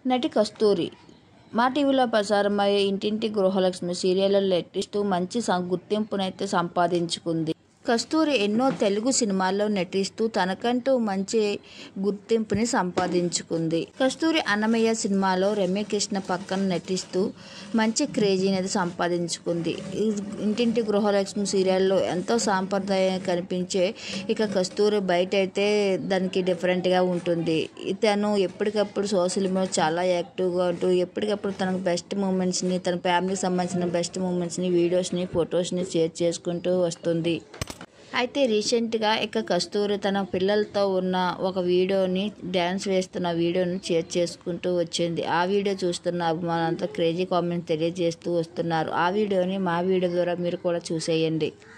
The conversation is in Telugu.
నటి కస్తూరి మా టీవీలో ప్రసారమయ్యే ఇంటింటి గృహలక్ష్మి సీరియల్లో నటిస్తూ మంచి సం- గుర్తింపునైతే సంపాదించుకుంది కస్తూరి ఎన్నో తెలుగు సినిమాల్లో నటిస్తూ తనకంటూ మంచి గుర్తింపుని సంపాదించుకుంది కస్తూరి అన్నమయ్య సినిమాలో రమ్యకృష్ణ పక్కన నటిస్తూ మంచి క్రేజీని అయితే సంపాదించుకుంది ఈ ఇంటింటి గృహలక్ష్మి సీరియల్లో ఎంతో సాంప్రదాయం కనిపించే ఇక కస్తూరి బయట అయితే దానికి డిఫరెంట్గా ఉంటుంది తను ఎప్పటికప్పుడు సోషల్ మీడియా చాలా యాక్టివ్గా ఉంటూ ఎప్పటికప్పుడు తనకు బెస్ట్ మూమెంట్స్ని తన ఫ్యామిలీకి సంబంధించిన బెస్ట్ మూమెంట్స్ని వీడియోస్ని ఫొటోస్ని షేర్ చేసుకుంటూ వస్తుంది అయితే రీసెంట్గా ఇక కస్తూరి తన పిల్లలతో ఉన్న ఒక వీడియోని డ్యాన్స్ వేస్తున్న వీడియోని షేర్ చేసుకుంటూ వచ్చింది ఆ వీడియో చూస్తున్న అభిమానులంతా క్రేజీ కామెంట్ తెలియజేస్తూ వస్తున్నారు ఆ వీడియోని మా వీడియో ద్వారా మీరు కూడా చూసేయండి